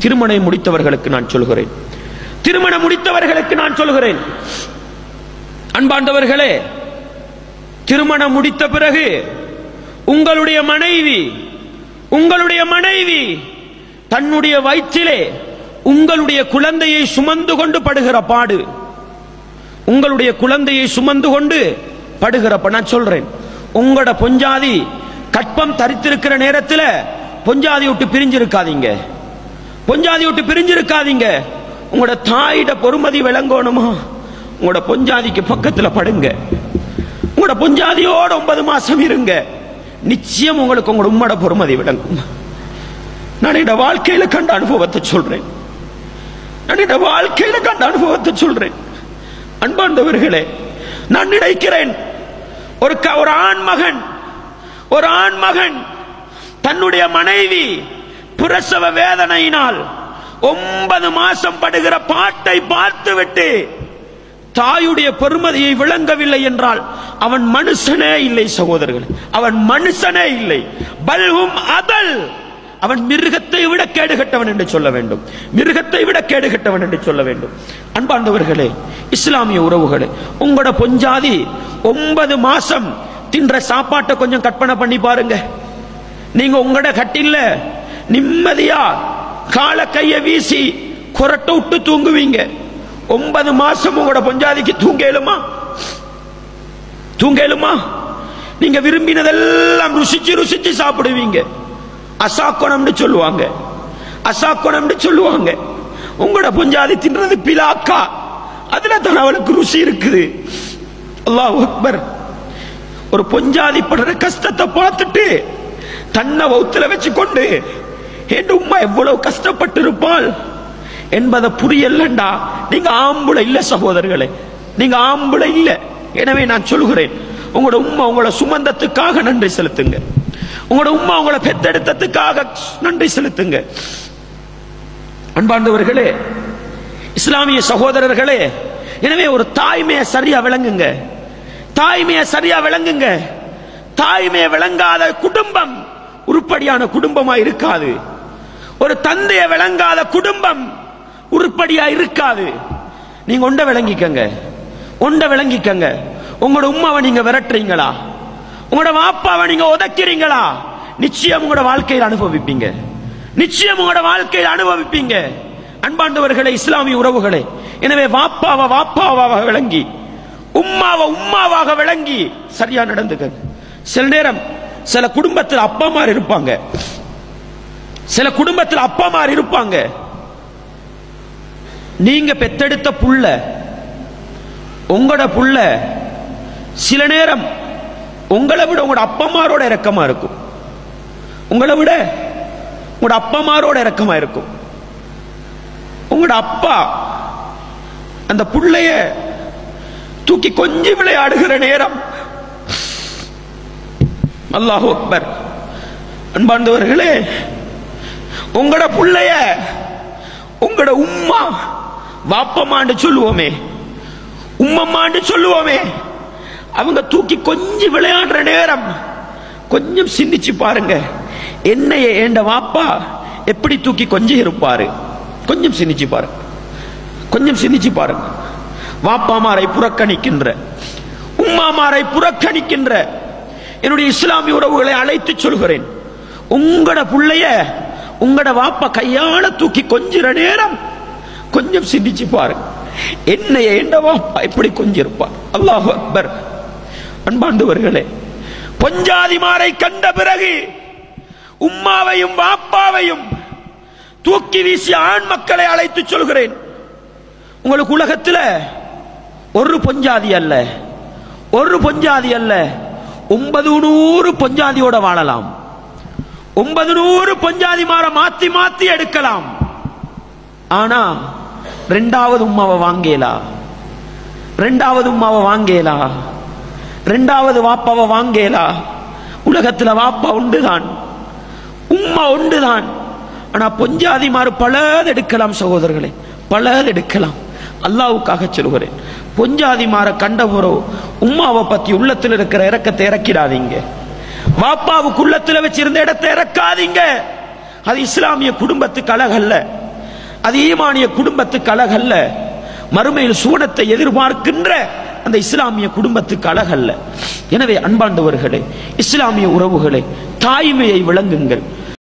திருமணம் முடித்தவர்களுக்கு நான் சொல்கிறேன் திருமணம் முடித்தவர்களுக்கு நான் சொல்கிறேன் அன்பாண்டவர்களே திருமணம் முடித்த பிறகு உங்களுடைய மனைவி உங்களுடைய மனைவி தன்னுடைய வயிற்றிலே உங்களுடைய குழந்தையை சுமந்து கொண்டு படுகிற பாடு உங்களுடைய குழந்தையை சுமந்து கொண்டு படுகிறப்ப நான் சொல்றேன் உங்களோட பொஞ்சாதி கற்பம் தரித்திருக்கிற நேரத்தில் பொஞ்சாதி விட்டு பிரிஞ்சிருக்காதீங்க பொஞ்சாதி விட்டு பிரிஞ்சிருக்காதீங்க உங்களோட தாயிட பொறுமதி விளங்கணுமா உங்களோட பொஞ்சாதிக்கு பக்கத்துல படுங்க உங்களோட பொஞ்சாதியோட ஒன்பது மாசம் இருங்க நிச்சயம் உங்களுக்கு உங்களோட உம்மோட பொறுமதி விளங்கும் நான் என்னோட வாழ்க்கையில கண்ட அனுபவத்தை சொல்றேன் நான் என்னோட வாழ்க்கையில கண்ட அனுபவத்தை சொல்றேன் அன்பாண்டவர்களே நான் நினைக்கிறேன் ஒரு க- ஒரு ஆண் மகன் ஒரு ஆண் மகன் தன்னுடைய மனைவி பிரசவ வேதனையினால் ஒன்பது மாசம் படுகிற பாட்டை பார்த்துவிட்டு தாயுடைய பெருமதியை விளங்கவில்லை என்றால் அவன் மனுஷனே இல்லை சகோதரர்கள் அவன் மனுஷனே இல்லை பல்கும் அதல் அவன் மிருகத்தை விட கேடுகட்டவன் என்று சொல்ல வேண்டும் மிருகத்தை விட கேடுகட்டவன் என்று சொல்ல வேண்டும் அன்பார்ந்தவர்களே இஸ்லாமிய உறவுகளே உங்களோட பொஞ்சாதி ஒன்பது மாசம் தின்ற சாப்பாட்டை கொஞ்சம் கற்பனை பண்ணி பாருங்க நீங்க உங்களோட கட்டில்ல நிம்மதியா கால கைய வீசி குரட்டை விட்டு தூங்குவீங்க ஒன்பது மாசம் உங்களோட பொஞ்சாதிக்கு தூங்கலுமா தூங்கலுமா நீங்க விரும்பினதெல்லாம் ருசிச்சு ருசிச்சு சாப்பிடுவீங்க அசாக்கணம்னு சொல்லுவாங்க அசாக்கணம்னு சொல்லுவாங்க உங்களோட பொஞ்சாதி தின்றது பிலாக்கா அதுல தான் அவளுக்கு ருசி இருக்குது அல்லாஹ் அக்பர் ஒரு பொஞ்சாதி படுற கஷ்டத்தை பார்த்துட்டு தன்னை வௌத்துல வச்சு கொண்டு என் உம்மா எவ்வளவு கஷ்டப்பட்டு இருப்பாள் என்பதை புரியலண்டா நீங்க ஆம்புல இல்ல சகோதரர்களே நீங்க ஆம்புல இல்ல எனவே நான் சொல்கிறேன் உங்களோட உம்மா உங்களை சுமந்தத்துக்காக நன்றி செலுத்துங்க உங்களோட உம்மா உங்களை பெத்தெடுத்ததுக்காக நன்றி செலுத்துங்க அன்பார்ந்தவர்களே இஸ்லாமிய சகோதரர்களே எனவே ஒரு தாய்மையை சரியா விளங்குங்க தாய்மையை சரியா விளங்குங்க தாய்மையை விளங்காத குடும்பம் உருப்படியான குடும்பமா இருக்காது ஒரு தந்தையை விளங்காத குடும்பம் உருப்படியா இருக்காது நீங்க ஒண்ட விளங்கிக்கங்க ஒண்ட விளங்கிக்கங்க உங்களோட உம்மாவை நீங்க விரட்டுறீங்களா உங்களோட வாப்பாவை நீங்க உதைக்கிறீங்களா நிச்சயம் உங்களோட வாழ்க்கையில் அனுபவிப்பீங்க நிச்சயம் உங்களோட வாழ்க்கையில் அனுபவிப்பீங்க அன்பாண்டவர்களே இஸ்லாமிய உறவுகளே எனவே வாப்பாவை வாப்பாவாக விளங்கி உம்மாவை உம்மாவாக விளங்கி சரியா நடந்துக்க சில நேரம் சில குடும்பத்தில் அப்பாமார் இருப்பாங்க சில குடும்பத்தில் அப்பாமார் இருப்பாங்க நீங்க பெத்தெடுத்த புள்ள உங்களோட புள்ள சில நேரம் உங்களை விட உங்களோட அப்பமாரோட இறக்கமா இருக்கும் உங்களை விட உங்களோட அப்பமாரோட இறக்கமா இருக்கும் உங்களோட அப்பா அந்த புள்ளைய தூக்கி கொஞ்சி விளையாடுகிற நேரம் அல்லாஹ் அக்பர் அன்பார்ந்தவர்களே உங்களோட புள்ளைய உங்களோட உம்மா வாப்பமான்னு சொல்லுவோமே உம்மம்மான்னு சொல்லுவோமே அவங்க தூக்கி கொஞ்சம் விளையாடுற நேரம் கொஞ்சம் சிந்திச்சு பாருங்க என்னைய ஏண்ட வாப்பா எப்படி தூக்கி கொஞ்சம் இருப்பாரு கொஞ்சம் சிந்திச்சு பாருங்க கொஞ்சம் சிந்திச்சு பாருங்க வாப்பாமாரை புறக்கணிக்கின்ற உம்மாமாரை புறக்கணிக்கின்ற என்னுடைய இஸ்லாமிய உறவுகளை அழைத்து சொல்கிறேன் உங்களோட புள்ளைய உங்களோட வாப்பா கையால தூக்கி கொஞ்சிற நேரம் கொஞ்சம் சிந்திச்சு பாருங்க என்னைய என்ற வாப்பா எப்படி கொஞ்சிருப்பார் அல்லாஹ் அக்பர் அன்பாண்டவர்களே பொஞ்சாதிமாரை கண்ட பிறகு உம்மாவையும் வாப்பாவையும் தூக்கி வீசிய ஆண் மக்களை அழைத்து சொல்கிறேன் உங்களுக்கு உலகத்துல ஒரு பொஞ்சாதி அல்ல ஒரு பொஞ்சாதி அல்ல ஒன்பது நூறு பொஞ்சாதியோட வாழலாம் ஒன்பது நூறு பொஞ்சாதி மாற மாத்தி மாத்தி எடுக்கலாம் ஆனா ரெண்டாவது உம்மாவை வாங்கேலா ரெண்டாவது உம்மாவை வாங்கேலா ரெண்டாவது வாப்பாவை வாங்கேலா உலகத்துல வாப்பா உண்டுதான் உம்மா உண்டுதான் ஆனா பொஞ்சாதி மாறு பலது எடுக்கலாம் சகோதரர்களே பலது எடுக்கலாம் அல்லாவுக்காக சொல்கிறேன் பொஞ்சாதி மாற கண்டவரோ உம்மாவை பத்தி உள்ளத்தில் இருக்கிற இறக்கத்தை இறக்கிடாதீங்க வாப்பாவுக்கு உள்ளத்துல வச்சிருந்த இடத்தை இறக்காதீங்க அது இஸ்லாமிய குடும்பத்துக்கு அழகல்ல அது ஈமானிய குடும்பத்துக்கு அழகல்ல மறுமையில் சூனத்தை எதிர்பார்க்கின்ற அந்த இஸ்லாமிய குடும்பத்துக்கு அழகல்ல எனவே அன்பாண்டவர்களே இஸ்லாமிய உறவுகளே தாய்மையை விளங்குங்கள்